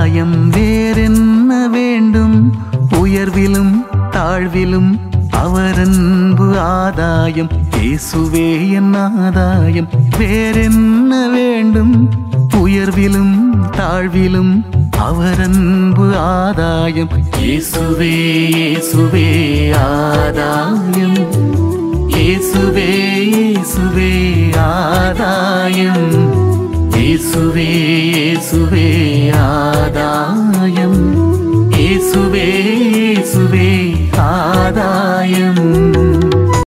ஆதாயம் வேறென்ன வேண்டும் உயர்விலும் தாழ்விலும் அவர் அன்பு ஆதாயம் இயேசுவே என் ஆதாயம் வேறென்ன வேண்டும் உயர்விலும் தாழ்விலும் அவர் அன்பு ஆதாயம் இயேசுவே இயேசுவே ஆதாயம் இயேசுவே இயேசுவே ஆதாயம் இயேசுவே இயேசுவே ஆதாயம் இயேசுவே இயேசுவே ஆதாயம்